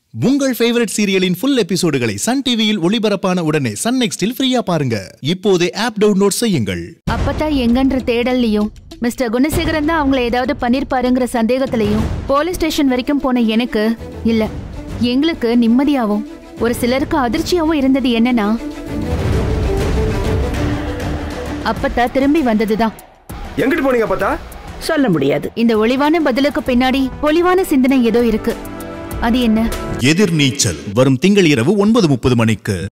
உங்கள் ஃபேவரட் சீரியலின் ஃபுல் எபிசோடுகளை சன் டிவியில் ஒளிபரப்பான உடனே சன் நெக்ஸ்டில் ஃப்ரீயா பாருங்க இப்போதே ஆப் டவுன்லோட் செய்யுங்கள் அப்பதான் எங்கன்ற தேடல்லையும் மிஸ்டர் குணசேகரன் தான் அவங்கள ஏதாவது பண்ணிருப்பாருங்கிற சந்தேகத்திலையும் போலீஸ் ஸ்டேஷன் வரைக்கும் போன எனக்கு இல்ல எங்களுக்கு நிம்மதியாவும் ஒரு சிலருக்கு அதிர்ச்சியாவும் இருந்தது என்னன்னா அப்பத்தா திரும்பி வந்ததுதான் எங்கிட்டு போனீங்க பார்த்தா சொல்ல முடியாது இந்த ஒளிவான பதிலுக்கு பின்னாடி பொலிவான சிந்தனை ஏதோ இருக்கு அது என்ன எதிர்நீச்சல் வரும் திங்கள் இரவு ஒன்பது முப்பது மணிக்கு